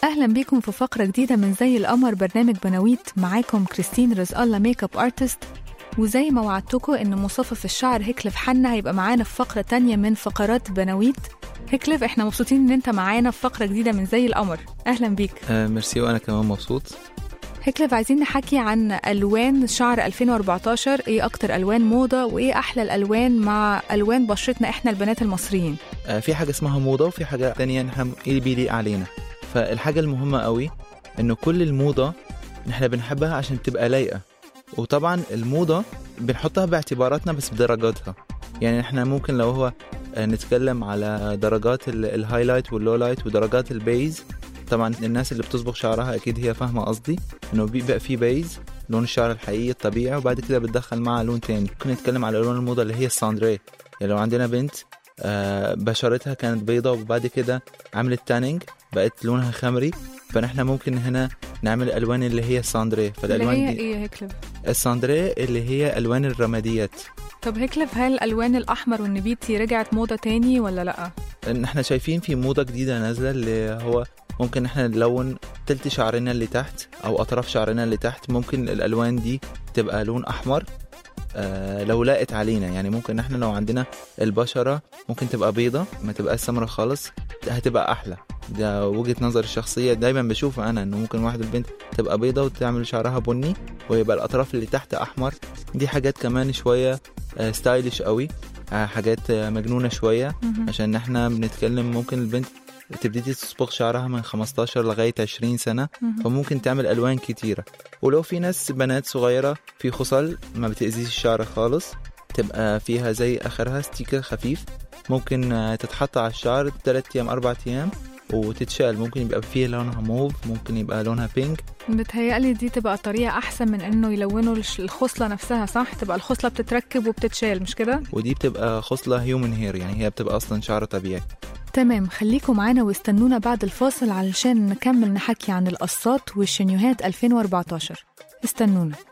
اهلا بيكم في فقره جديده من زي القمر برنامج بناويت معاكم كريستين رزق الله ميك اب ارتست وزي ما وعدتكم ان مصفف الشعر هيكلف حنا هيبقى معانا في فقره تانية من فقرات بناويت هيكلف احنا مبسوطين ان انت معانا في فقره جديده من زي القمر اهلا بيك آه ميرسي وانا كمان مبسوط هيكلف عايزين نحكي عن الوان شعر 2014 ايه اكتر الوان موضه وايه احلى الالوان مع الوان بشرتنا احنا البنات المصريين آه في حاجه اسمها موضه وفي حاجه تانية نحن ايه بيليق علينا فالحاجه المهمه قوي انه كل الموضه نحن بنحبها عشان تبقى لايقه وطبعا الموضه بنحطها باعتباراتنا بس بدرجاتها يعني احنا ممكن لو هو آه، نتكلم على درجات ال- الهايلايت واللولايت ودرجات البيز طبعا الناس اللي بتصبغ شعرها اكيد هي فاهمه قصدي انه بيبقى في بيز لون الشعر الحقيقي الطبيعي وبعد كده بتدخل معه لون تاني ممكن نتكلم على لون الموضه اللي هي الساندري يعني لو عندنا بنت آه، بشرتها كانت بيضة وبعد كده عملت تانينج بقت لونها خمري فنحن ممكن هنا نعمل الالوان اللي هي الساندري اللي فالالوان هي دي ايه يا هيكلف الساندري اللي هي الوان الرماديات طب هيكلف هل الالوان الاحمر والنبيتي رجعت موضه تاني ولا لا ان احنا شايفين في موضة جديدة نازلة اللي هو ممكن احنا نلون تلت شعرنا اللي تحت او اطراف شعرنا اللي تحت ممكن الالوان دي تبقى لون احمر آه لو لاقت علينا يعني ممكن احنا لو عندنا البشرة ممكن تبقى بيضة ما تبقى سمرة خالص ده هتبقى احلى ده وجهة نظر الشخصية دايما بشوفها انا انه ممكن واحدة البنت تبقى بيضة وتعمل شعرها بني ويبقى الاطراف اللي تحت احمر دي حاجات كمان شوية آه ستايلش قوي آه حاجات آه مجنونة شوية مهم. عشان احنا بنتكلم ممكن البنت تبتدي تصبغ شعرها من 15 لغاية 20 سنة مهم. فممكن تعمل ألوان كتيرة ولو في ناس بنات صغيرة في خصل ما بتأذيش الشعر خالص تبقى فيها زي آخرها ستيكر خفيف ممكن آه، تتحط على الشعر 3 أيام 4 أيام وتتشال ممكن يبقى فيه لونها موف ممكن يبقى لونها بينك بتهيألي دي تبقى طريقة أحسن من إنه يلونوا الش- الخصلة نفسها صح؟ تبقى الخصلة بتتركب وبتتشال مش كده؟ ودي بتبقى خصلة هيومن هير يعني هي بتبقى أصلا شعر طبيعي تمام خليكم معانا واستنونا بعد الفاصل علشان نكمل نحكي عن القصات والشنيوهات 2014 استنونا